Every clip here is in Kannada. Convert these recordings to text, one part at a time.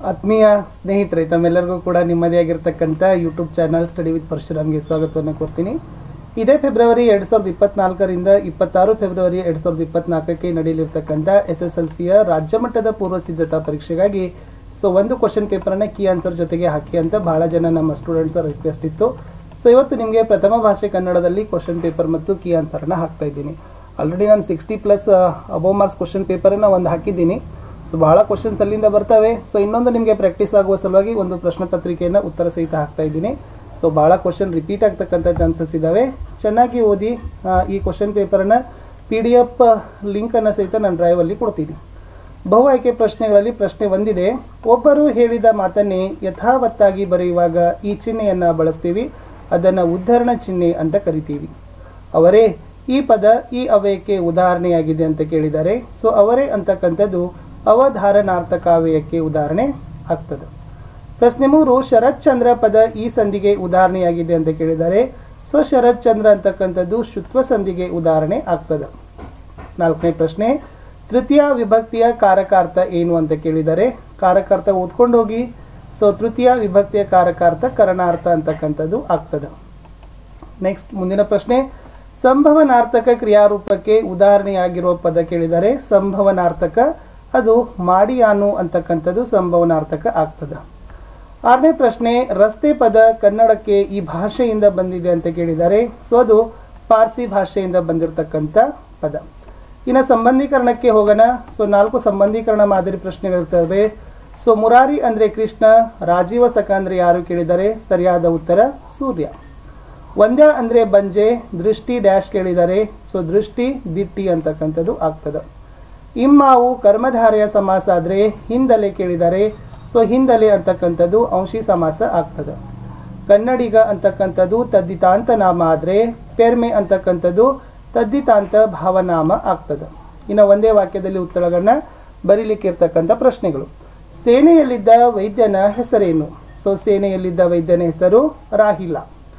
ಆತ್ಮೀಯ ಸ್ನೇಹಿತರೆ ತಮ್ಮೆಲ್ಲರಿಗೂ ಕೂಡ ನಿಮ್ಮದೇ ಆಗಿರ್ತಕ್ಕಂಥ ಯೂಟ್ಯೂಬ್ ಚಾನಲ್ ಸ್ಟಡಿ ವಿತ್ ಪರಶುರಾಮ್ಗೆ ಸ್ವಾಗತವನ್ನು ಕೊಡ್ತೀನಿ ಇದೇ ಫೆಬ್ರವರಿ ಎರಡ್ ಸಾವಿರದ ಇಪ್ಪತ್ನಾಲ್ಕರಿಂದ ಇಪ್ಪತ್ತಾರು ಫೆಬ್ರವರಿ ಎರಡ್ ಸಾವಿರದ ಇಪ್ಪತ್ನಾಲ್ಕಕ್ಕೆ ನಡೆಯಲಿರ್ತಕ್ಕಂಥ ಎಸ್ ಎಸ್ ಎಲ್ ಸಿಯ ರಾಜ್ಯ ಮಟ್ಟದ ಪೂರ್ವ ಸಿದ್ಧತಾ ಪರೀಕ್ಷೆಗಾಗಿ ಸೊ ಒಂದು ಕ್ವಶನ್ ಪೇಪರ್ನ ಕೀ ಆನ್ಸರ್ ಜೊತೆಗೆ ಹಾಕಿ ಅಂತ ಬಹಳ ಜನ ನಮ್ಮ ಸ್ಟೂಡೆಂಟ್ಸ್ ರಿಕ್ವೆಸ್ಟ್ ಇತ್ತು ಸೊ ಇವತ್ತು ನಿಮಗೆ ಪ್ರಥಮ ಭಾಷೆ ಕನ್ನಡದಲ್ಲಿ ಕ್ವಶನ್ ಪೇಪರ್ ಮತ್ತು ಕೀ ಆನ್ಸರ್ನ ಹಾಕ್ತಾ ಇದ್ದೀನಿ ಆಲ್ರೆಡಿ ನಾನು sixty plus above marks question ಪೇಪರನ್ನ ಒಂದು ಹಾಕಿದ್ದೀನಿ ಸೊ ಬಹಳ ಕ್ವಶನ್ಸ್ ಅಲ್ಲಿಂದ ಬರ್ತವೆ ಸೊ ಇನ್ನೊಂದು ನಿಮಗೆ ಪ್ರಾಕ್ಟೀಸ್ ಆಗುವ ಸಲುವಾಗಿ ಒಂದು ಪ್ರಶ್ನೆ ಪತ್ರಿಕೆಯನ್ನು ಉತ್ತರ ಸಹಿತ ಹಾಕ್ತಾ ಇದ್ದೀನಿ ಸೊ ಬಹಳ ಕ್ವಶನ್ ರಿಪೀಟ್ ಆಗ್ತಕ್ಕಂಥ ಚಾನ್ಸಸ್ ಇದ್ದಾವೆ ಚೆನ್ನಾಗಿ ಓದಿ ಆ, ಈ ಕ್ವಶನ್ ಪೇಪರನ್ನು ಪಿ ಡಿ ಎಫ್ ಲಿಂಕನ್ನು ಸಹಿತ ನಾನು ಡ್ರೈವಲ್ಲಿ ಕೊಡ್ತೀನಿ ಬಹು ಆಯ್ಕೆ ಪ್ರಶ್ನೆಗಳಲ್ಲಿ ಪ್ರಶ್ನೆ ಒಂದಿದೆ ಒಬ್ಬರು ಹೇಳಿದ ಮಾತನ್ನೇ ಯಥಾವತ್ತಾಗಿ ಬರೆಯುವಾಗ ಈ ಚಿಹ್ನೆಯನ್ನ ಬಳಸ್ತೀವಿ ಅದನ್ನ ಉದ್ಧರಣ ಚಿಹ್ನೆ ಅಂತ ಕರಿತೀವಿ ಅವರೇ ಈ ಪದ ಈ ಅವ್ಯಯಕ್ಕೆ ಉದಾಹರಣೆಯಾಗಿದೆ ಅಂತ ಕೇಳಿದ್ದಾರೆ ಸೊ ಅವರೇ ಅಂತಕ್ಕಂಥದ್ದು ಅವಧಾರಣಾರ್ಥಕ ಅವ್ಯಯಕ್ಕೆ ಉದಾಹರಣೆ ಆಗ್ತದೆ ಪ್ರಶ್ನೆ ಮೂರು ಶರತ್ ಚಂದ್ರ ಪದ ಈ ಸಂಧಿಗೆ ಉದಾಹರಣೆಯಾಗಿದೆ ಅಂತ ಕೇಳಿದ್ದಾರೆ ಸೊ ಶರತ್ ಚಂದ್ರ ಅಂತಕ್ಕಂಥದ್ದು ಶುತ್ವ ಸಂಧಿಗೆ ಉದಾಹರಣೆ ಆಗ್ತದೆ ನಾಲ್ಕನೇ ಪ್ರಶ್ನೆ ತೃತೀಯ ವಿಭಕ್ತಿಯ ಕಾರಕಾರ್ಥ ಏನು ಅಂತ ಕೇಳಿದ್ದಾರೆ ಕಾರಕಾರ್ಥ ಓದ್ಕೊಂಡು ಹೋಗಿ ಸೊ ತೃತೀಯ ವಿಭಕ್ತಿಯ ಕಾರಕಾರ್ಥ ಕರಣಾರ್ಥ ಅಂತಕ್ಕಂಥದ್ದು ಆಗ್ತದೆ ನೆಕ್ಸ್ಟ್ ಮುಂದಿನ ಪ್ರಶ್ನೆ ಸಂಭವನಾರ್ಥಕ ಕ್ರಿಯಾರೂಪಕ್ಕೆ ಉದಾಹರಣೆಯಾಗಿರುವ ಪದ ಕೇಳಿದರೆ ಸಂಭವನಾರ್ಥಕ ಅದು ಮಾಡಿಯಾನು ಅಂತಕ್ಕಂಥದ್ದು ಸಂಭವನಾರ್ಥಕ ಆಗ್ತದೆ ಆರನೇ ಪ್ರಶ್ನೆ ರಸ್ತೆ ಪದ ಕನ್ನಡಕ್ಕೆ ಈ ಭಾಷೆಯಿಂದ ಬಂದಿದೆ ಅಂತ ಕೇಳಿದ್ದಾರೆ ಸೊ ಅದು ಪಾರ್ಸಿ ಭಾಷೆಯಿಂದ ಬಂದಿರತಕ್ಕಂಥ ಪದ ಇನ್ನು ಸಂಬಂಧೀಕರಣಕ್ಕೆ ಹೋಗೋಣ ಸೊ ನಾಲ್ಕು ಸಂಬಂಧೀಕರಣ ಮಾದರಿ ಪ್ರಶ್ನೆಗಳಿರ್ತವೆ ಸೊ ಮುರಾರಿ ಅಂದ್ರೆ ಕೃಷ್ಣ ರಾಜೀವ ಸಖ ಅಂದ್ರೆ ಯಾರು ಕೇಳಿದರೆ ಸರಿಯಾದ ಉತ್ತರ ಸೂರ್ಯ ಒಂದ್ಯ ಅಂದ್ರೆ ಬಂಜೆ ದೃಷ್ಟಿ ಡ್ಯಾಶ್ ಕೇಳಿದರೆ ಸೊ ದೃಷ್ಟಿ ದಿಟ್ಟಿ ಅಂತಕ್ಕಂಥದ್ದು ಆಗ್ತದೆ ಇಮ್ಮಾವು ಕರ್ಮಧಾರೆಯ ಸಮಾಸ ಆದ್ರೆ ಹಿಂದಲೆ ಕೇಳಿದರೆ ಸೊ ಹಿಂದಲೆ ಅಂತಕ್ಕಂಥದ್ದು ಅಂಶಿ ಸಮಾಸ ಆಗ್ತದೆ ಕನ್ನಡಿಗ ಅಂತಕ್ಕಂಥದ್ದು ತದ್ದಿತಾಂತ ನಾಮ ಆದ್ರೆ ಪೆರ್ಮೆ ಅಂತಕ್ಕಂಥದ್ದು ತದ್ದಿತಾಂತ ಭಾವನಾಮ ಆಗ್ತದೆ ಇನ್ನು ಒಂದೇ ವಾಕ್ಯದಲ್ಲಿ ಉತ್ತರಗಳನ್ನ ಬರೀಲಿಕ್ಕೆ ಇರ್ತಕ್ಕಂಥ ಪ್ರಶ್ನೆಗಳು ಸೇನೆಯಲ್ಲಿದ್ದ ವೈದ್ಯನ ಹೆಸರೇನು ಸೊ ಸೇನೆಯಲ್ಲಿದ್ದ ವೈದ್ಯನ ಹೆಸರು ರಾಹಿಲ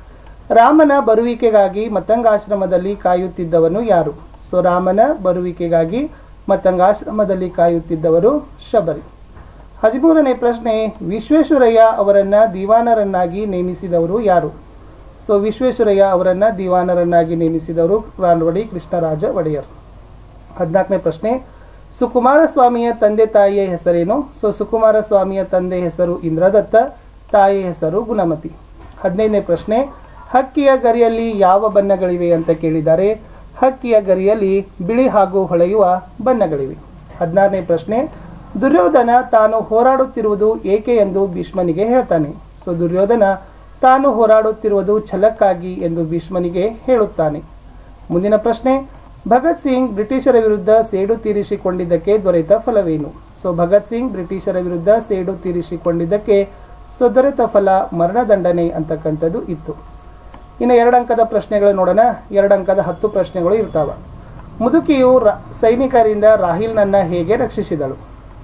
ರಾಮನ ಬರುವಿಕೆಗಾಗಿ ಮತಂಗಾಶ್ರಮದಲ್ಲಿ ಕಾಯುತ್ತಿದ್ದವನು ಯಾರು ಸೊ ರಾಮನ ಬರುವಿಕೆಗಾಗಿ ಮತಂಗಾಶ್ರಮದಲ್ಲಿ ಕಾಯುತ್ತಿದ್ದವರು ಶಬರಿ ಹದಿಮೂರನೇ ಪ್ರಶ್ನೆ ವಿಶ್ವೇಶ್ವರಯ್ಯ ಅವರನ್ನ ದಿವಾನರನ್ನಾಗಿ ನೇಮಿಸಿದವರು ಯಾರು ಸೊ ವಿಶ್ವೇಶ್ವರಯ್ಯ ಅವರನ್ನ ದಿವಾನರನ್ನಾಗಿ ನೇಮಿಸಿದವರು ರಾಲ್ವಡಿ ಕೃಷ್ಣರಾಜ ಒಡೆಯರ್ ಹದಿನಾಲ್ಕನೇ ಪ್ರಶ್ನೆ ಸುಕುಮಾರ ಸ್ವಾಮಿಯ ತಂದೆ ತಾಯಿಯ ಹೆಸರೇನು ಸೊ ಸುಕುಮಾರ ಸ್ವಾಮಿಯ ತಂದೆ ಹೆಸರು ಇಂದ್ರದತ್ತ ತಾಯಿ ಹೆಸರು ಗುಣಮತಿ ಹದಿನೈದನೇ ಪ್ರಶ್ನೆ ಹಕ್ಕಿಯ ಗರಿಯಲ್ಲಿ ಯಾವ ಬಣ್ಣಗಳಿವೆ ಅಂತ ಕೇಳಿದ್ದಾರೆ ಹಕ್ಕಿಯ ಗರಿಯಲ್ಲಿ ಬಿಳಿ ಹಾಗೂ ಹೊಳೆಯುವ ಬಣ್ಣಗಳಿವೆ ಹದಿನಾರನೇ ಪ್ರಶ್ನೆ ದುರ್ಯೋಧನ ತಾನು ಹೋರಾಡುತ್ತಿರುವುದು ಏಕೆ ಎಂದು ಭೀಷ್ಮನಿಗೆ ಹೇಳ್ತಾನೆ ಸೊ ದುರ್ಯೋಧನ ತಾನು ಹೋರಾಡುತ್ತಿರುವುದು ಛಲಕ್ಕಾಗಿ ಎಂದು ಭೀಷ್ಮನಿಗೆ ಹೇಳುತ್ತಾನೆ ಮುಂದಿನ ಪ್ರಶ್ನೆ ಭಗತ್ ಸಿಂಗ್ ಬ್ರಿಟಿಷರ ವಿರುದ್ಧ ಸೇಡು ತೀರಿಸಿಕೊಂಡಿದ್ದಕ್ಕೆ ದೊರೆತ ಫಲವೇನು ಸೊ ಭಗತ್ ಸಿಂಗ್ ಬ್ರಿಟಿಷರ ವಿರುದ್ಧ ಸೇಡು ತೀರಿಸಿಕೊಂಡಿದ್ದಕ್ಕೆ ಸೊ ದೊರೆತ ಫಲ ಮರಣದಂಡನೆ ಅಂತಕ್ಕಂಥದ್ದು ಇತ್ತು ಇನ್ನು ಎರಡು ಅಂಕದ ಪ್ರಶ್ನೆಗಳು ನೋಡೋಣ ಎರಡು ಅಂಕದ ಹತ್ತು ಪ್ರಶ್ನೆಗಳು ಇರ್ತಾವ ಮುದುಕಿಯು ರ- ಸೈನಿಕರಿಂದ ರಾಹಿಲ್ನನ್ನ ಹೇಗೆ ರಕ್ಷಿಸಿದಳು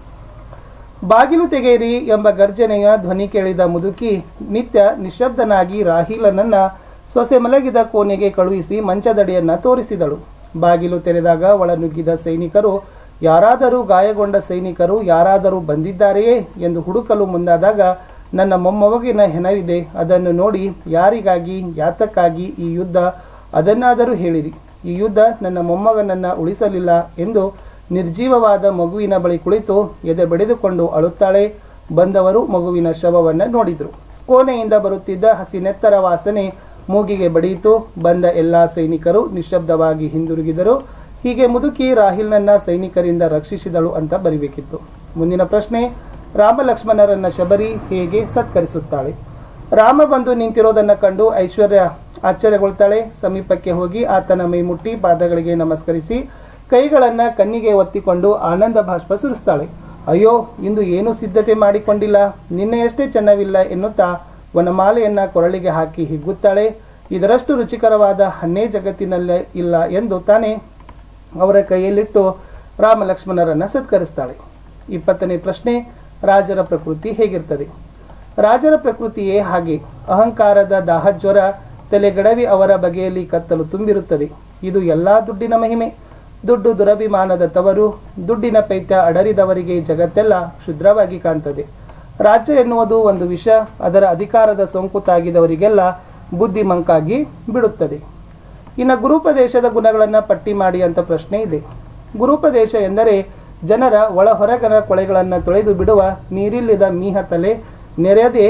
ಬಾಗಿಲು ತೆಗೆಯಿರಿ ಎಂಬ ಗರ್ಜನೆಯ ಧ್ವನಿ ಕೇಳಿದ ಮುದುಕಿ ನಿತ್ಯ ನಿಶ್ಶಬ್ದನಾಗಿ ರಾಹಿಲನನ್ನ ಸೊಸೆ ಮಲಗಿದ ಕೋಣೆಗೆ ಕಳುಹಿಸಿ ಮಂಚದಡಿಯನ್ನ ತೋರಿಸಿದಳು ಬಾಗಿಲು ತೆರೆದಾಗ ಒಳನುಗ್ಗಿದ ಸೈನಿಕರು ಯಾರಾದರೂ ಗಾಯಗೊಂಡ ಸೈನಿಕರು ಯಾರಾದರೂ ಬಂದಿದ್ದಾರೆಯೇ ಎಂದು ಹುಡುಕಲು ಮುಂದಾದಾಗ ನನ್ನ ಮೊಮ್ಮಗನ ಹೆಣವಿದೆ ಅದನ್ನು ನೋಡಿ ಯಾರಿಗಾಗಿ ಯಾತಕ್ಕಾಗಿ ಈ ಯುದ್ಧ ಅದನ್ನಾದರೂ ಹೇಳಿರಿ ಈ ಯುದ್ಧ ನನ್ನ ಮೊಮ್ಮಗನನ್ನ ಉಳಿಸಲಿಲ್ಲ ಎಂದು ನಿರ್ಜೀವವಾದ ಮಗುವಿನ ಬಳಿ ಕುಳಿತು ಎದೆ ಬಡಿದುಕೊಂಡು ಅಳುತ್ತಾಳೆ ಬಂದವರು ಮಗುವಿನ ಶವವನ್ನ ನೋಡಿದ್ರು ಕೋಣೆಯಿಂದ ಬರುತ್ತಿದ್ದ ಹಸಿನೆತ್ತರ ವಾಸನೆ ಮೂಗಿಗೆ ಬಡಿಯಿತು ಬಂದ ಎಲ್ಲಾ ಸೈನಿಕರು ನಿಶ್ಶಬ್ದವಾಗಿ ಹಿಂದಿರುಗಿದರು ಹೀಗೆ ಮುದುಕಿ ರಾಹಿಲ್ನನ್ನ ಸೈನಿಕರಿಂದ ರಕ್ಷಿಸಿದಳು ಅಂತ ಬರಿಬೇಕಿತ್ತು ಮುಂದಿನ ಪ್ರಶ್ನೆ ರಾಮ ಲಕ್ಷ್ಮಣರನ್ನ ಶಬರಿ ಹೇಗೆ ಸತ್ಕರಿಸುತ್ತಾಳೆ ರಾಮ ಬಂದು ನಿಂತಿರೋದನ್ನ ಕಂಡು ಐಶ್ವರ್ಯ ಆಶ್ಚರ್ಯಗೊಳ್ತಾಳೆ ಸಮೀಪಕ್ಕೆ ಹೋಗಿ ಆತನ ಮೈ ಮುಟ್ಟಿ ಪಾದಗಳಿಗೆ ನಮಸ್ಕರಿಸಿ ಕೈಗಳನ್ನ ಕಣ್ಣಿಗೆ ಒತ್ತಿಕೊಂಡು ಆನಂದ ಬಾಷ್ಪ ಸುರಿಸ್ತಾಳೆ ಅಯ್ಯೋ ಇಂದು ಏನೂ ಸಿದ್ಧತೆ ಮಾಡಿಕೊಂಡಿಲ್ಲ ನಿನ್ನೆಯಷ್ಟೇ ಚೆನ್ನವಿಲ್ಲ ಎನ್ನುತ್ತಾ ವನಮಾಲೆಯನ್ನ ಕೊರಳಿಗೆ ಹಾಕಿ ಹಿಗ್ಗುತ್ತಾಳೆ ಇದರಷ್ಟು ರುಚಿಕರವಾದ ಹನ್ನೇ ಜಗತ್ತಿನಲ್ಲೇ ಇಲ್ಲ ಎಂದು ತಾನೇ ಅವರ ಕೈಯಲ್ಲಿಟ್ಟು ರಾಮ ಲಕ್ಷ್ಮಣರನ್ನ ಸತ್ಕರಿಸ್ತಾಳೆ ಇಪ್ಪತ್ತನೇ ಪ್ರಶ್ನೆ ರಾಜರ ಪ್ರಕೃತಿ ಹೇಗಿರ್ತದೆ ರಾಜರ ಪ್ರಕೃತಿಯೇ ಹಾಗೆ ಅಹಂಕಾರದ ದಾಹಜ್ವರ ತಲೆಗಡವಿ ಅವರ ಬಗೆಯಲ್ಲಿ ಕತ್ತಲು ತುಂಬಿರುತ್ತದೆ ಇದು ಎಲ್ಲಾ ದುಡ್ಡಿನ ಮಹಿಮೆ ದುಡ್ಡು ದುರಭಿಮಾನದ ತವರು ದುಡ್ಡಿನ ಪೈತ್ಯ ಅಡರಿದವರಿಗೆ ಜಗತ್ತೆಲ್ಲ ಕ್ಷುದ್ರವಾಗಿ ಕಾಣ್ತದೆ ರಾಜ್ಯ ಎನ್ನುವುದು ಒಂದು ವಿಷ ಅದರ ಅಧಿಕಾರದ ಸೋಂಕು ತಾಗಿದವರಿಗೆಲ್ಲ ಬುದ್ಧಿ ಮಂಕಾಗಿ ಬಿಡುತ್ತದೆ ಇನ್ನು ಗುರುಪದೇಶದ ಗುಣಗಳನ್ನು ಪಟ್ಟಿ ಮಾಡಿ ಅಂತ ಪ್ರಶ್ನೆ ಇದೆ ಗುರುಪದೇಶ ಎಂದರೆ ಜನರ ಒಳ ಹೊರಗನ ಕೊಳೆಗಳನ್ನು ತೊಳೆದು ಬಿಡುವ ನೀರಿಲ್ಲದ ಮೀಹ ತಲೆ ನೆರೆಯದೆ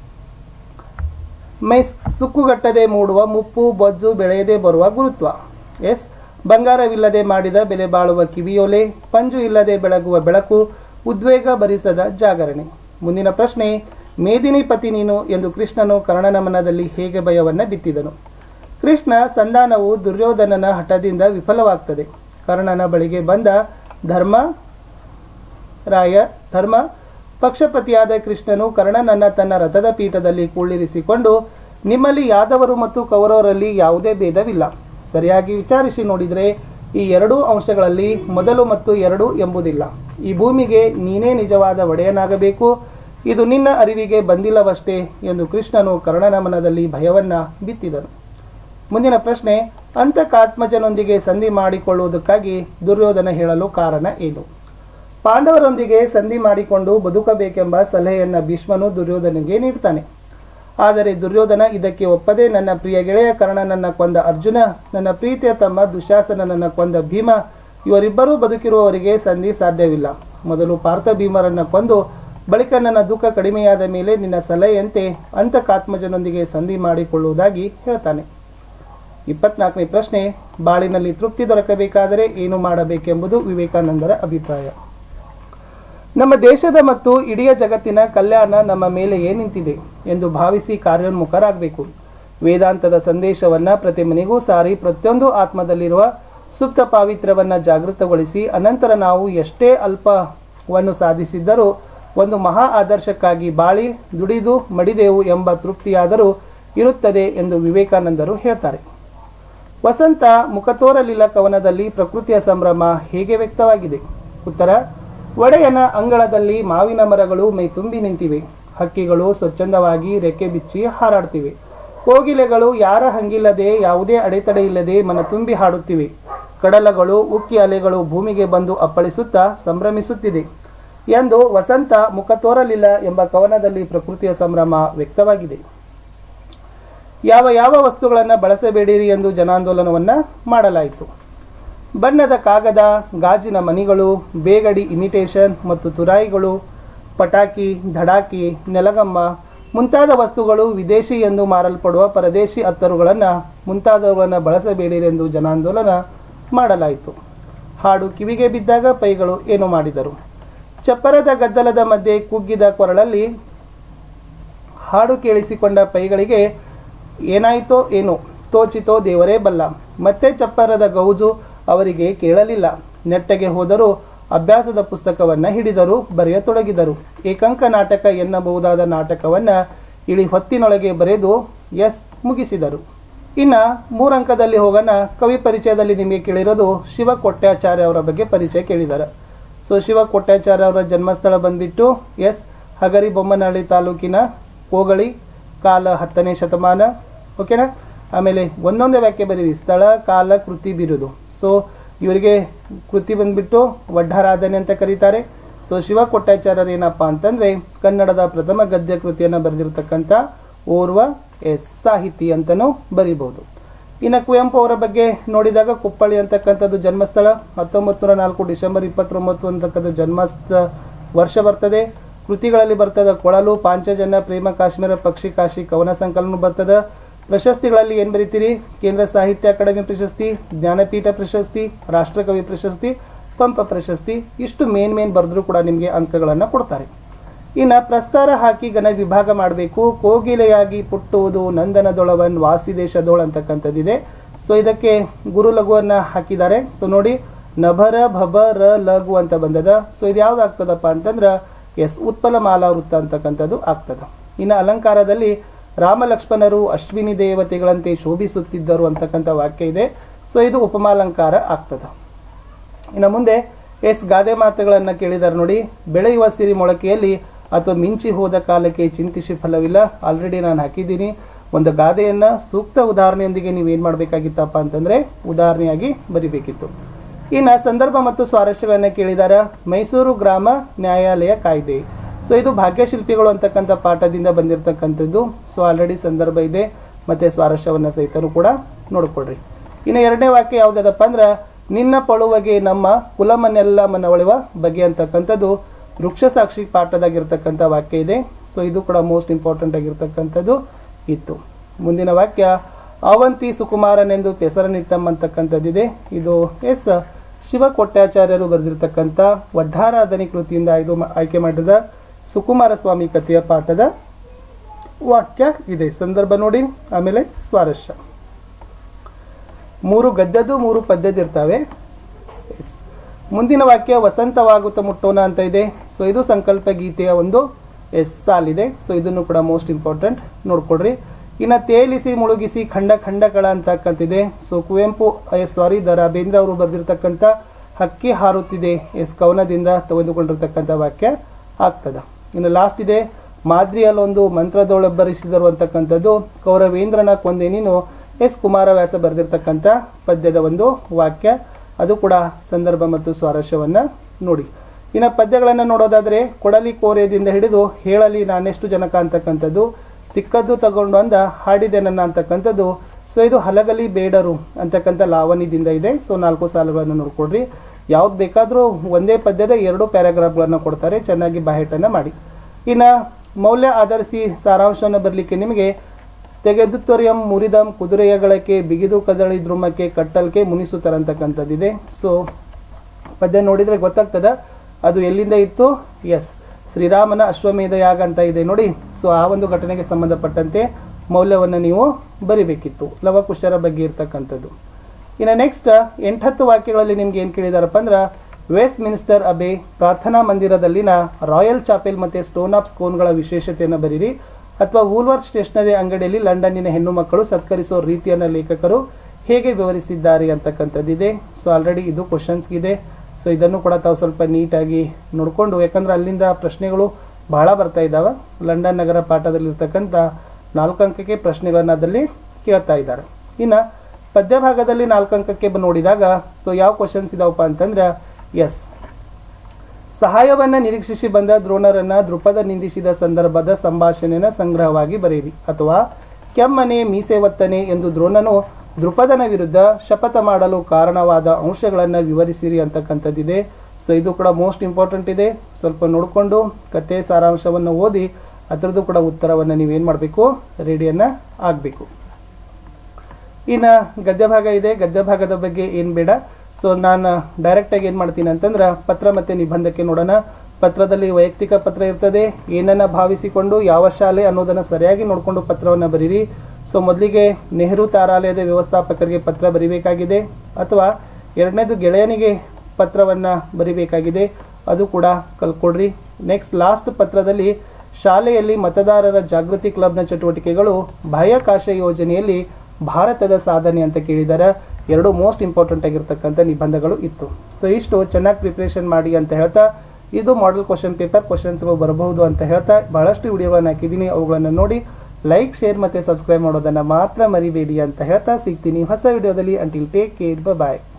ಮೈ ಸುಕ್ಕುಗಟ್ಟದೆ ಮೂಡುವ ಮುಪ್ಪು ಬೊಜ್ಜು ಬೆಳೆಯದೆ ಬರುವ ಗುರುತ್ವ ಎಸ್ ಬಂಗಾರವಿಲ್ಲದೆ ಮಾಡಿದ ಬೆಲೆ ಬಾಳುವ ಕಿವಿಯೋಲೆ ಪಂಜು ಇಲ್ಲದೆ ಬೆಳಗುವ ಬೆಳಕು ಉದ್ವೇಗ ಭರಿಸದ ಜಾಗರಣೆ ಮುಂದಿನ ಪ್ರಶ್ನೆ ಮೇದಿನಿ ಪತಿ ನೀನು ಎಂದು ಕೃಷ್ಣನು ಕರ್ಣನ ಮನದಲ್ಲಿ ಹೇಗೆ ಭಯವನ್ನ ಬಿತ್ತಿದನು ಕೃಷ್ಣ ಸಂಧಾನವು ದುರ್ಯೋಧನನ ಹಠದಿಂದ ವಿಫಲವಾಗ್ತದೆ ಕರ್ಣನ ಬಳಿಗೆ ಬಂದ ಧರ್ಮ ರಾಯ ಧರ್ಮ ಪಕ್ಷಪತಿಯಾದ ಕೃಷ್ಣನು ಕರ್ಣನನ್ನ ತನ್ನ ರಥದ ಪೀಠದಲ್ಲಿ ಕುಳ್ಳಿರಿಸಿಕೊಂಡು ನಿಮ್ಮಲ್ಲಿ ಯಾದವರು ಮತ್ತು ಕೌರವರಲ್ಲಿ ಯಾವುದೇ ಭೇದವಿಲ್ಲ ಸರಿಯಾಗಿ ವಿಚಾರಿಸಿ ನೋಡಿದರೆ ಈ ಎರಡೂ ಅಂಶಗಳಲ್ಲಿ ಮೊದಲು ಮತ್ತು ಎರಡು ಎಂಬುದಿಲ್ಲ ಈ ಭೂಮಿಗೆ ನೀನೇ ನಿಜವಾದ ಒಡೆಯನಾಗಬೇಕು ಇದು ನಿನ್ನ ಅರಿವಿಗೆ ಬಂದಿಲ್ಲವಷ್ಟೇ ಎಂದು ಕೃಷ್ಣನು ಕರ್ಣನ ಮನದಲ್ಲಿ ಭಯವನ್ನ ಬಿತ್ತಿದನು ಮುಂದಿನ ಪ್ರಶ್ನೆ ಅಂತಕಾತ್ಮಜನೊಂದಿಗೆ ಸಂಧಿ ಮಾಡಿಕೊಳ್ಳುವುದಕ್ಕಾಗಿ ದುರ್ಯೋಧನ ಹೇಳಲು ಕಾರಣ ಏನು ಪಾಂಡವರೊಂದಿಗೆ ಸಂಧಿ ಮಾಡಿಕೊಂಡು ಬದುಕಬೇಕೆಂಬ ಸಲಹೆಯನ್ನ ಭೀಷ್ಮನು ದುರ್ಯೋಧನಿಗೆ ನೀಡ್ತಾನೆ ಆದರೆ ದುರ್ಯೋಧನ ಇದಕ್ಕೆ ಒಪ್ಪದೆ ನನ್ನ ಪ್ರಿಯ ಗೆಳೆಯ ಕರ್ಣನನ್ನ ಕೊಂದ ಅರ್ಜುನ ನನ್ನ ಪ್ರೀತಿಯ ತಮ್ಮ ದುಶಾಸನನನ್ನ ಕೊಂದ ಭೀಮ ಇವರಿಬ್ಬರೂ ಬದುಕಿರುವವರಿಗೆ ಸಂಧಿ ಸಾಧ್ಯವಿಲ್ಲ ಮೊದಲು ಪಾರ್ಥ ಭೀಮರನ್ನ ಕೊಂದು ಬಳಿಕ ನನ್ನ ದುಃಖ ಕಡಿಮೆಯಾದ ಮೇಲೆ ನಿನ್ನ ಸಲಹೆಯಂತೆ ಅಂತಕಾತ್ಮಜನೊಂದಿಗೆ ಸಂಧಿ ಮಾಡಿಕೊಳ್ಳುವುದಾಗಿ ಹೇಳ್ತಾನೆ ಇಪ್ಪತ್ನಾಲ್ಕನೇ ಪ್ರಶ್ನೆ ಬಾಳಿನಲ್ಲಿ ತೃಪ್ತಿ ದೊರಕಬೇಕಾದರೆ ಏನು ಮಾಡಬೇಕೆಂಬುದು ವಿವೇಕಾನಂದರ ಅಭಿಪ್ರಾಯ ನಮ್ಮ ದೇಶದ ಮತ್ತು ಇಡೀ ಜಗತ್ತಿನ ಕಲ್ಯಾಣ ನಮ್ಮ ಮೇಲೆಯೇ ನಿಂತಿದೆ ಎಂದು ಭಾವಿಸಿ ಕಾರ್ಯೋನ್ಮುಖರಾಗಬೇಕು ವೇದಾಂತದ ಸಂದೇಶವನ್ನ ಪ್ರತಿ ಮನೆಗೂ ಸಾರಿ ಪ್ರತಿಯೊಂದು ಆತ್ಮದಲ್ಲಿರುವ ಸುಪ್ತ ಪಾವಿತ್ರ್ಯವನ್ನ ಜಾಗೃತಗೊಳಿಸಿ ಅನಂತರ ನಾವು ಎಷ್ಟೇ ಅಲ್ಪವನ್ನು ಸಾಧಿಸಿದ್ದರೂ ಒಂದು ಮಹಾ ಆದರ್ಶಕ್ಕಾಗಿ ಬಾಳಿ ದುಡಿದು ಮಡಿದೆವು ಎಂಬ ತೃಪ್ತಿಯಾದರೂ ಇರುತ್ತದೆ ಎಂದು ವಿವೇಕಾನಂದರು ಹೇಳ್ತಾರೆ ವಸಂತ ಮುಖತೋರಲಿಲ್ಲ ಕವನದಲ್ಲಿ ಪ್ರಕೃತಿಯ ಸಂಭ್ರಮ ಹೇಗೆ ವ್ಯಕ್ತವಾಗಿದೆ ಉತ್ತರ ಒಡೆಯನ ಅಂಗಳದಲ್ಲಿ ಮಾವಿನ ಮರಗಳು ಮೈ ತುಂಬಿ ನಿಂತಿವೆ ಹಕ್ಕಿಗಳು ಸ್ವಚ್ಛಂದವಾಗಿ ರೆಕ್ಕೆ ಬಿಚ್ಚಿ ಹಾರಾಡ್ತಿವೆ ಕೋಗಿಲೆಗಳು ಯಾರ ಹಂಗಿಲ್ಲದೆ ಯಾವುದೇ ಅಡೆತಡೆ ಇಲ್ಲದೆ ಮನ ತುಂಬಿ ಹಾಡುತ್ತಿವೆ ಕಡಲಗಳು ಉಕ್ಕಿ ಅಲೆಗಳು ಭೂಮಿಗೆ ಬಂದು ಅಪ್ಪಳಿಸುತ್ತಾ ಸಂಭ್ರಮಿಸುತ್ತಿದೆ ಎಂದು ವಸಂತ ಮುಖ ತೋರಲಿಲ್ಲ ಎಂಬ ಕವನದಲ್ಲಿ ಪ್ರಕೃತಿಯ ಸಂಭ್ರಮ ವ್ಯಕ್ತವಾಗಿದೆ ಯಾವ ಯಾವ ವಸ್ತುಗಳನ್ನು ಬಳಸಬೇಡಿರಿ ಎಂದು ಜನಾಂದೋಲನವನ್ನ ಮಾಡಲಾಯಿತು ಬಣ್ಣದ ಕಾಗದ ಗಾಜಿನ ಮಣಿಗಳು ಬೇಗಡಿ ಇಮಿಟೇಷನ್ ಮತ್ತು ತುರಾಯಿಗಳು ಪಟಾಕಿ ಧಡಾಕಿ ನೆಲಗಮ್ಮ ಮುಂತಾದ ವಸ್ತುಗಳು ವಿದೇಶಿ ಎಂದು ಮಾರಲ್ಪಡುವ ಪರದೇಶಿ ಅತ್ತರುಗಳನ್ನು ಮುಂತಾದವುಗಳನ್ನು ಬಳಸಬೇಡಿರೆಂದು ಜನಾಂದೋಲನ ಮಾಡಲಾಯಿತು ಹಾಡು ಕಿವಿಗೆ ಬಿದ್ದಾಗ ಪೈಗಳು ಏನು ಮಾಡಿದರು ಚಪ್ಪರದ ಗದ್ದಲದ ಮಧ್ಯೆ ಕುಗ್ಗಿದ ಕೊರಳಲ್ಲಿ ಹಾಡು ಕೇಳಿಸಿಕೊಂಡ ಪೈಗಳಿಗೆ ಏನಾಯಿತೋ ಏನೋ ತೋಚಿತೋ ದೇವರೇ ಬಲ್ಲ ಮತ್ತೆ ಚಪ್ಪರದ ಗೌಜು ಅವರಿಗೆ ಕೇಳಲಿಲ್ಲ ನೆಟ್ಟಗೆ ಹೋದರೂ ಅಭ್ಯಾಸದ ಪುಸ್ತಕವನ್ನ ಹಿಡಿದರು ಬರೆಯತೊಡಗಿದರು ಏಕಂಕ ನಾಟಕ ಎನ್ನಬಹುದಾದ ನಾಟಕವನ್ನ ಇಳಿ ಹೊತ್ತಿನೊಳಗೆ ಬರೆದು ಎಸ್ ಮುಗಿಸಿದರು ಇನ್ನ ಮೂರಂಕದಲ್ಲಿ ಹೋಗೋಣ ಕವಿ ಪರಿಚಯದಲ್ಲಿ ನಿಮಗೆ ಕೇಳಿರೋದು ಶಿವ ಕೊಟ್ಯಾಚಾರ್ಯ ಅವರ ಬಗ್ಗೆ ಪರಿಚಯ ಕೇಳಿದ್ದಾರೆ ಸೊ ಶಿವ ಕೊಟ್ಯಾಚಾರ್ಯ ಅವರ ಜನ್ಮಸ್ಥಳ ಬಂದ್ಬಿಟ್ಟು ಎಸ್ ಹಗರಿ ಬೊಮ್ಮನಹಳ್ಳಿ ತಾಲೂಕಿನ ಕೋಗಳಿ ಕಾಲ ಹತ್ತನೇ ಶತಮಾನ ಓಕೆನಾ ಆಮೇಲೆ ಒಂದೊಂದೇ ವ್ಯಾಖ್ಯೆ ಬರೀರಿ ಸ್ಥಳ ಕಾಲ ಕೃತಿ ಬಿರುದು ಸೊ ಇವರಿಗೆ ಕೃತಿ ಬಂದ್ಬಿಟ್ಟು ವಡ್ಡಾರಾಧನೆ ಅಂತ ಕರೀತಾರೆ ಸೊ ಶಿವ ಕೊಟ್ಟಾಚಾರ್ಯರು ಏನಪ್ಪಾ ಅಂತಂದ್ರೆ ಕನ್ನಡದ ಪ್ರಥಮ ಗದ್ಯ ಕೃತಿಯನ್ನು ಬರೆದಿರತಕ್ಕಂಥ ಓರ್ವ ಎಸ್ ಸಾಹಿತಿ ಅಂತಲೂ ಬರೀಬಹುದು ಇನ್ನು ಕುವೆಂಪು ಅವರ ಬಗ್ಗೆ ನೋಡಿದಾಗ ಕುಪ್ಪಳ್ಳಿ ಅಂತಕ್ಕಂಥದ್ದು ಜನ್ಮಸ್ಥಳ ಹತ್ತೊಂಬತ್ತು ನೂರ ನಾಲ್ಕು ಡಿಸೆಂಬರ್ ಇಪ್ಪತ್ತೊಂಬತ್ತು ಅಂತಕ್ಕಂಥ ಜನ್ಮಸ್ಥ ವರ್ಷ ಬರ್ತದೆ ಕೃತಿಗಳಲ್ಲಿ ಬರ್ತದ ಕೊಳಲು ಪಾಂಚಜನ್ಯ ಪ್ರೇಮ ಕಾಶ್ಮೀರ ಪಕ್ಷಿ ಕಾಶಿ ಕವನ ಸಂಕಲನ ಬರ್ತದ ಪ್ರಶಸ್ತಿಗಳಲ್ಲಿ ಏನ್ ಬರೀತೀರಿ ಕೇಂದ್ರ ಸಾಹಿತ್ಯ ಅಕಾಡೆಮಿ ಪ್ರಶಸ್ತಿ ಜ್ಞಾನಪೀಠ ಪ್ರಶಸ್ತಿ ರಾಷ್ಟ್ರಕವಿ ಪ್ರಶಸ್ತಿ ಪಂಪ ಪ್ರಶಸ್ತಿ ಇಷ್ಟು ಮೇನ್ ಮೇನ್ ಬರೆದ್ರು ಕೂಡ ನಿಮಗೆ ಅಂಕಗಳನ್ನು ಕೊಡ್ತಾರೆ ಇನ್ನ ಪ್ರಸ್ತಾರ ಹಾಕಿ ಗಣ ವಿಭಾಗ ಮಾಡಬೇಕು ಕೋಗಿಲೆಯಾಗಿ ಪುಟ್ಟುವುದು ನಂದನದೊಳವನ್ ವಾಸಿದೇಶದೊಳ ಅಂತಕ್ಕಂಥದ್ದಿದೆ ಸೊ ಇದಕ್ಕೆ ಗುರು ಲಘುವನ್ನ ಹಾಕಿದ್ದಾರೆ ಸೊ ನೋಡಿ ನಭರ ಭಬ ರ ಲಘು ಅಂತ ಬಂದದ ಸೊ ಇದು ಯಾವ್ದು ಆಗ್ತದಪ್ಪ ಅಂತಂದ್ರ ಎಸ್ ಉತ್ಪಲ ಮಾಲಾ ವೃತ್ತ ಅಂತಕ್ಕಂಥದ್ದು ಆಗ್ತದ ಇನ್ನು ಅಲಂಕಾರದಲ್ಲಿ ರಾಮ ಲಕ್ಷ್ಮಣರು ಅಶ್ವಿನಿ ದೇವತೆಗಳಂತೆ ಶೋಭಿಸುತ್ತಿದ್ದರು ಅಂತಕ್ಕಂಥ ವಾಕ್ಯ ಇದೆ ಸೊ ಇದು ಉಪಮಾಲಂಕಾರ ಆಗ್ತದ ಇನ್ನು ಮುಂದೆ ಎಸ್ ಗಾದೆ ಮಾತುಗಳನ್ನ ಕೇಳಿದಾರೆ ನೋಡಿ ಬೆಳೆಯುವ ಸಿರಿ ಮೊಳಕೆಯಲ್ಲಿ ಅಥವಾ ಮಿಂಚಿ ಹೋದ ಕಾಲಕ್ಕೆ ಚಿಂತಿಸಿ ಫಲವಿಲ್ಲ ಆಲ್ರೆಡಿ ನಾನು ಹಾಕಿದ್ದೀನಿ ಒಂದು ಗಾದೆಯನ್ನ ಸೂಕ್ತ ಉದಾಹರಣೆಯೊಂದಿಗೆ ನೀವು ಏನ್ ಮಾಡ್ಬೇಕಾಗಿತ್ತಪ್ಪ ಅಂತಂದ್ರೆ ಉದಾಹರಣೆಯಾಗಿ ಬರಿಬೇಕಿತ್ತು ಇನ್ನ ಸಂದರ್ಭ ಮತ್ತು ಸ್ವಾರಸ್ಯಗಳನ್ನ ಕೇಳಿದಾರ ಮೈಸೂರು ಗ್ರಾಮ ನ್ಯಾಯಾಲಯ ಕಾಯ್ದೆ ಸೊ ಇದು ಭಾಗ್ಯಶಿಲ್ಪಿಗಳು ಅಂತಕ್ಕಂಥ ಪಾಠದಿಂದ ಬಂದಿರತಕ್ಕಂಥದ್ದು ಸೊ ಆಲ್ರೆಡಿ ಸಂದರ್ಭ ಇದೆ ಮತ್ತೆ ಸ್ವಾರಸ್ಯವನ್ನ ಸಹಿತನು ಕೂಡ ನೋಡ್ಕೊಡ್ರಿ ಇನ್ನು ಎರಡನೇ ವಾಕ್ಯ ಯಾವ್ದದಪ್ಪ ಅಂದ್ರ ನಿನ್ನ ಪಳುವಗೆ ನಮ್ಮ ಕುಲಮನ್ನೆಲ್ಲ ಮನವಳಿವ ಬಗೆ ಅಂತಕ್ಕಂಥದ್ದು ವೃಕ್ಷ ಸಾಕ್ಷಿ ಪಾಠದಾಗಿರ್ತಕ್ಕಂಥ ವಾಕ್ಯ ಇದೆ ಸೊ ಇದು ಕೂಡ ಮೋಸ್ಟ್ ಇಂಪಾರ್ಟೆಂಟ್ ಆಗಿರ್ತಕ್ಕಂಥದ್ದು ಇತ್ತು ಮುಂದಿನ ವಾಕ್ಯ ಅವಂತಿ ಸುಕುಮಾರನೆಂದು ಹೆಸರನ್ನಿಟ್ಟಮ್ಮ ಅಂತಕ್ಕಂಥದ್ದಿದೆ ಇದು ಎಸ್ ಶಿವಕೊಟ್ಟಾಚಾರ್ಯರು ಬರೆದಿರ್ತಕ್ಕಂಥ ವಡ್ಡಾರಾಧನೆ ಕೃತಿಯಿಂದ ಇದು ಮ- ಆಯ್ಕೆ ಮಾಡಿದ ಸುಕುಮಾರ ಸ್ವಾಮಿ ಕಥೆಯ ಪಾಠದ ವಾಕ್ಯ ಇದೆ ಸಂದರ್ಭ ನೋಡಿ ಆಮೇಲೆ ಸ್ವಾರಸ್ಯ ಮೂರು ಗದ್ಯದ್ದು ಮೂರು ಪದ್ಯದ್ದು ಇರ್ತವೆ Yes. ಮುಂದಿನ ವಾಕ್ಯ ವಸಂತವಾಗುತ್ತ ಮುಟ್ಟೋಣ ಅಂತ ಇದೆ ಸೊ ಇದು ಸಂಕಲ್ಪ ಗೀತೆಯ ಒಂದು ಎಸ್ ಸಾಲಿದೆ ಸೊ ಇದನ್ನು ಕೂಡ ಮೋಸ್ಟ್ ಇಂಪಾರ್ಟೆಂಟ್ ನೋಡ್ಕೊಡ್ರಿ ಇನ್ನ ತೇಲಿಸಿ ಮುಳುಗಿಸಿ ಖಂಡ ಖಂಡಗಳ ಅಂತಕ್ಕಂತಿದೆ so Kuvempu sorry the Rabindra ಅವರು ಬರೆದಿರ್ತಕ್ಕಂಥ ಹಕ್ಕಿ ಹಾರುತ್ತಿದೆ ಎಸ್ ಕವನದಿಂದ ತೆಗೆದುಕೊಂಡಿರ್ತಕ್ಕಂಥ ವಾಕ್ಯ ಆಗ್ತದ ಇನ್ನು ಲಾಸ್ಟ್ ಇದೆ ಮಾದ್ರಿಯಲ್ಲೊಂದು ಮಂತ್ರದೊಳಬ್ಬರಿಸಿದರು ಅಂತಕ್ಕಂಥದ್ದು ಕೌರವೇಂದ್ರನ ಕೊಂದೆ ನೀನು ಎಸ್ ಕುಮಾರವ್ಯಾಸ ಬರೆದಿರ್ತಕ್ಕಂಥ ಪದ್ಯದ ಒಂದು ವಾಕ್ಯ ಅದು ಕೂಡ ಸಂದರ್ಭ ಮತ್ತು ಸ್ವಾರಸ್ಯವನ್ನ ನೋಡಿ ಇನ್ನು ಪದ್ಯಗಳನ್ನು ನೋಡೋದಾದ್ರೆ ಕೊಡಲಿ ಕೋರೆದಿಂದ ಹಿಡಿದು ಹೇಳಲಿ ನಾನೆಷ್ಟು ಜನಕ ಅಂತಕ್ಕಂಥದ್ದು ಸಿಕ್ಕದ್ದು ತಗೊಂಡು ಅಂದ ಹಾಡಿದೆ ನನ್ನ ಅಂತಕ್ಕಂಥದ್ದು ಸೊ ಇದು ಹಲಗಲಿ ಬೇಡರು ಅಂತಕ್ಕಂಥ ಲಾವಣಿದಿಂದ ಇದೆ ಸೊ ನಾಲ್ಕು ಸಾಲುಗಳನ್ನು ನೋಡ್ಕೊಡ್ರಿ ಯಾವ್ದು ಬೇಕಾದರೂ ಒಂದೇ ಪದ್ಯದ ಎರಡು ಪ್ಯಾರಾಗ್ರಾಫ್ಗಳನ್ನು ಕೊಡ್ತಾರೆ ಚೆನ್ನಾಗಿ ಬಾಹೇಟನ್ನು ಮಾಡಿ ಇನ್ನು ಮೌಲ್ಯ ಆಧರಿಸಿ ಸಾರಾಂಶವನ್ನು ಬರಲಿಕ್ಕೆ ನಿಮಗೆ ತೆಗೆದುತ್ತೊರಿಯಂ ಮುರಿದಂ ಕುದುರೆಯ ಗಳಕ್ಕೆ ಬಿಗಿದು ಕದಳಿ ದ್ರುಮಕ್ಕೆ ಕಟ್ಟಲ್ಕೆ ಮುನಿಸುತ್ತರಂತಕ್ಕಂಥದ್ದಿದೆ ಸೊ ಪದ್ಯ ನೋಡಿದ್ರೆ ಗೊತ್ತಾಗ್ತದ ಅದು ಎಲ್ಲಿಂದ ಇತ್ತು ಎಸ್ ಶ್ರೀರಾಮನ ಅಶ್ವಮೇಧ ಯಾಗ ಅಂತ ಇದೆ ನೋಡಿ ಸೊ ಆ ಒಂದು ಘಟನೆಗೆ ಸಂಬಂಧಪಟ್ಟಂತೆ ಮೌಲ್ಯವನ್ನು ನೀವು ಬರಿಬೇಕಿತ್ತು ಲವಕುಶರ ಬಗ್ಗೆ ಇರ್ತಕ್ಕಂಥದ್ದು ಇನ್ನು ನೆಕ್ಸ್ಟ್ ಎಂಟತ್ತು ವಾಕ್ಯಗಳಲ್ಲಿ ನಿಮ್ಗೆ ಏನ್ ಕೇಳಿದಾರಪ್ಪ ಅಂದ್ರ ವೆಸ್ಟ್ ಮಿನಿಸ್ಟರ್ ಅಬೆ ಪ್ರಾರ್ಥನಾ ಮಂದಿರದಲ್ಲಿನ ರಾಯಲ್ ಚಾಪೆಲ್ ಮತ್ತೆ ಸ್ಟೋನ್ ಆಫ್ ಸ್ಕೋನ್ಗಳ ವಿಶೇಷತೆಯನ್ನು ಬರೀರಿ ಅಥವಾ ವೂಲ್ವರ್ ಸ್ಟೇಷನರಿ ಅಂಗಡಿಯಲ್ಲಿ ಲಂಡನ್ನಿನ ಹೆಣ್ಣು ಮಕ್ಕಳು ಸತ್ಕರಿಸೋ ರೀತಿಯನ್ನ ಲೇಖಕರು ಹೇಗೆ ವಿವರಿಸಿದ್ದಾರೆ ಅಂತಕ್ಕಂಥದ್ದಿದೆ ಸೊ ಆಲ್ರೆಡಿ ಇದು ಕ್ವಶನ್ಸ್ ಇದೆ ಸೊ ಇದನ್ನು ಕೂಡ ತಾವು ಸ್ವಲ್ಪ ನೀಟಾಗಿ ನೋಡಿಕೊಂಡು ಯಾಕಂದ್ರೆ ಅಲ್ಲಿಂದ ಪ್ರಶ್ನೆಗಳು ಬಹಳ ಬರ್ತಾ ಇದ್ದಾವೆ ಲಂಡನ್ ನಗರ ಪಾಠದಲ್ಲಿರ್ತಕ್ಕಂಥ ನಾಲ್ಕು ಅಂಕಕ್ಕೆ ಪ್ರಶ್ನೆಗಳನ್ನ ಅದಲ್ಲಿ ಕೇಳ್ತಾ ಇದ್ದಾರೆ ಇನ್ನ ಪದ್ಯ ಭಾಗದಲ್ಲಿ ನಾಲ್ಕು ಅಂಕಕ್ಕೆ ಬ- ನೋಡಿದಾಗ ಸೊ ಯಾವ ಕ್ವಶನ್ಸ್ ಇದಾವಪ್ಪ ಅಂತಂದ್ರೆ ಎಸ್ ಸಹಾಯವನ್ನ ನಿರೀಕ್ಷಿಸಿ ಬಂದ ದ್ರೋಣರನ್ನ ದೃಪದ ನಿಂದಿಸಿದ ಸಂದರ್ಭದ ಸಂಭಾಷಣೆನ ಸಂಗ್ರಹವಾಗಿ ಬರೆಯಿರಿ ಅಥವಾ ಕೆಮ್ಮನೆ ಮೀಸೆ ಒತ್ತನೆ ಎಂದು ದ್ರೋಣನು ದೃಪದನ ವಿರುದ್ಧ ಶಪಥ ಮಾಡಲು ಕಾರಣವಾದ ಅಂಶಗಳನ್ನು ವಿವರಿಸಿರಿ ಅಂತಕ್ಕಂಥದ್ದಿದೆ ಸೊ ಇದು ಕೂಡ ಮೋಸ್ಟ್ ಇಂಪಾರ್ಟೆಂಟ್ ಇದೆ ಸ್ವಲ್ಪ ನೋಡಿಕೊಂಡು ಕತೆ ಸಾರಾಂಶವನ್ನು ಓದಿ ಅದರದ್ದು ಕೂಡ ಉತ್ತರವನ್ನು ನೀವೇನು ಮಾಡಬೇಕು ರೆಡಿಯನ್ನ ಆಗಬೇಕು ಇನ್ನು ಗದ್ಯ ಭಾಗ ಇದೆ ಗದ್ಯ ಭಾಗದ ಬಗ್ಗೆ ಏನು ಬೇಡ ಸೊ ನಾನು ಡೈರೆಕ್ಟಾಗಿ ಏನು ಮಾಡ್ತೀನಿ ಅಂತಂದ್ರೆ ಪತ್ರ ಮತ್ತೆ ನಿಬಂಧಕ್ಕೆ ನೋಡೋಣ ಪತ್ರದಲ್ಲಿ ವೈಯಕ್ತಿಕ ಪತ್ರ ಇರ್ತದೆ ಏನನ್ನ ಭಾವಿಸಿಕೊಂಡು ಯಾವ ಶಾಲೆ ಅನ್ನೋದನ್ನ ಸರಿಯಾಗಿ ನೋಡಿಕೊಂಡು ಪತ್ರವನ್ನು ಬರೀರಿ ಸೊ ಮೊದಲಿಗೆ ನೆಹರು ತಾರಾಲಯದ ವ್ಯವಸ್ಥಾಪಕರಿಗೆ ಪತ್ರ ಬರಿಬೇಕಾಗಿದೆ ಅಥವಾ ಎರಡನೇದು ಗೆಳೆಯನಿಗೆ ಪತ್ರವನ್ನ ಬರಿಬೇಕಾಗಿದೆ ಅದು ಕೂಡ ಕಲ್ಕೊಡ್ರಿ ನೆಕ್ಸ್ಟ್ ಲಾಸ್ಟ್ ಪತ್ರದಲ್ಲಿ ಶಾಲೆಯಲ್ಲಿ ಮತದಾರರ ಜಾಗೃತಿ ಕ್ಲಬ್ನ ಚಟುವಟಿಕೆಗಳು ಬಾಹ್ಯಾಕಾಶ ಯೋಜನೆಯಲ್ಲಿ ಭಾರತದ ಸಾಧನೆ ಅಂತ ಕೇಳಿದ್ದಾರೆ ಎರಡು ಮೋಸ್ಟ್ ಇಂಪಾರ್ಟೆಂಟ್ ಆಗಿರ್ತಕ್ಕಂಥ ನಿಬಂಧಗಳು ಇತ್ತು ಸೊ ಇಷ್ಟು ಚೆನ್ನಾಗಿ ಪ್ರಿಪ್ರೇಷನ್ ಮಾಡಿ ಅಂತ ಹೇಳ್ತಾ ಇದು ಮಾಡೆಲ್ ಕ್ವಶನ್ ಪೇಪರ್ ಕ್ವಶನ್ಸ್ಗಳು ಬರಬಹುದು ಅಂತ ಹೇಳ್ತಾ ಬಹಳಷ್ಟು ವಿಡಿಯೋಗಳನ್ನು ಹಾಕಿದ್ದೀನಿ ಅವುಗಳನ್ನು ನೋಡಿ ಲೈಕ್ ಶೇರ್ ಮತ್ತೆ ಸಬ್ಸ್ಕ್ರೈಬ್ ಮಾಡೋದನ್ನ ಮಾತ್ರ ಮರಿಬೇಡಿ ಅಂತ ಹೇಳ್ತಾ ಸಿಗ್ತೀನಿ ಹೊಸ ವಿಡಿಯೋದಲ್ಲಿ ಅಂಟಿಲ್ ಟೇಕ್ ಕೇರ್ ಬಾಯ್